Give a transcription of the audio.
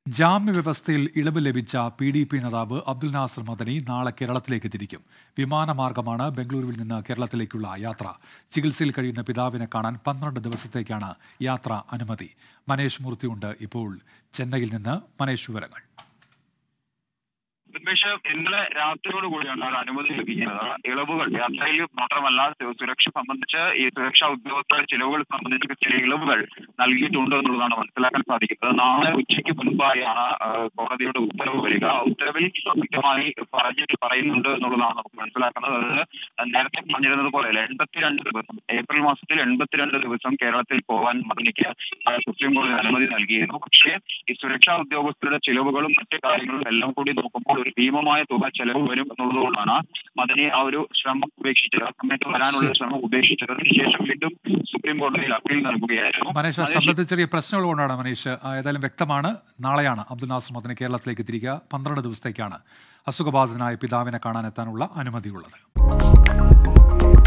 ജാമ്യവ്യവസ്ഥയിൽ ഇളവ് ലഭിച്ച P D P നേതാവ് അബ്ദുൽ നാസർ മദനി നാളെ കേരളത്തിലേക്ക് തിരിക്കും വിമാനമാർഗമാണ് ബംഗളൂരുവിൽ നിന്ന് കേരളത്തിലേക്കുള്ള യാത്ര ചികിത്സയിൽ കഴിയുന്ന പിതാവിനെ കാണാൻ പന്ത്രണ്ട് ദിവസത്തേക്കാണ് യാത്ര അനുമതി മനേഷ് മൂർത്തിയുണ്ട് ഇപ്പോൾ ചെന്നൈയിൽ നിന്ന് മനേഷ് വിവരങ്ങൾ ഉന്മേഷ് ഇന്നലെ രാത്രിയോട് കൂടിയാണ് ഒരു അനുമതി ലഭിക്കുന്നത് ഇളവുകൾ യാത്രയിൽ മാത്രമല്ല സു- സുരക്ഷ സംബന്ധിച്ച് ഈ സുരക്ഷാ ഉദ്യോഗസ്ഥരുടെ ചിലവുകൾ സംബന്ധിച്ച് ചില ഇളവുകൾ നൽകിയിട്ടുണ്ട് എന്നുള്ളതാണ് മനസ്സിലാക്കാൻ സാധിക്കുന്നത് നാളെ ഉച്ചയ്ക്ക് മുൻപായാണ് ആ, കോടതിയുടെ ഉത്തരവ് വരിക ആ ഉത്തരവിൽ കൃത്യമായി പറഞ്ഞിട്ട് പറയുന്നുണ്ട് എന്നുള്ളതാണ് നമുക്ക് മനസ്സിലാക്കുന്നത് അത് നേരത്തെ പറഞ്ഞിരുന്നത് പോലെ എൺപത്തിരണ്ട് ദിവസം ഏപ്രിൽ മാസത്തിൽ എൺപത്തിരണ്ട് ദിവസം കേരളത്തിൽ പോകാൻ മദനിക്ക് ആ, സുപ്രീം കോടതി അനുമതി നൽകിയിരുന്നു പക്ഷേ ഈ സുരക്ഷാ ഉദ്യോഗസ്ഥരുടെ ചിലവുകളും മറ്റു കാര്യങ്ങളും എല്ലാം കൂടി നോക്കുമ്പോൾ ഒരു ഭീമമായ തുക ചെലവ് വരും എന്നുള്ളതുകൊണ്ടാണ് മദനി ആ ഒരു ശ്രമം ഉപേക്ഷിച്ചത് ആ സമയത്ത് വരാനുള്ള ശ്രമം ഉപേക്ഷിച്ചത് അതിനുശേഷം വീണ്ടും സുപ്രീം കോടതിയിൽ അപ്പീൽ നൽകുകയായിരുന്നു മനേഷ് ആ ശബ്ദത്തിൽ ചെറിയ പ്രശ്നങ്ങൾ കൊണ്ടാണ് മനീഷ് ആ, ഏതായാലും വ്യക്തമാണ് നാളെയാണ് അബ്ദുൽ നാസർ മദനി കേരളത്തിലേക്ക് തിരിക്കുക പന്ത്രണ്ട് ദിവസത്തേക്കാണ് അസുഖബാധിതനായ പിതാവിനെ കാണാനെത്താനുള്ള അനുമതിയുള്ളത്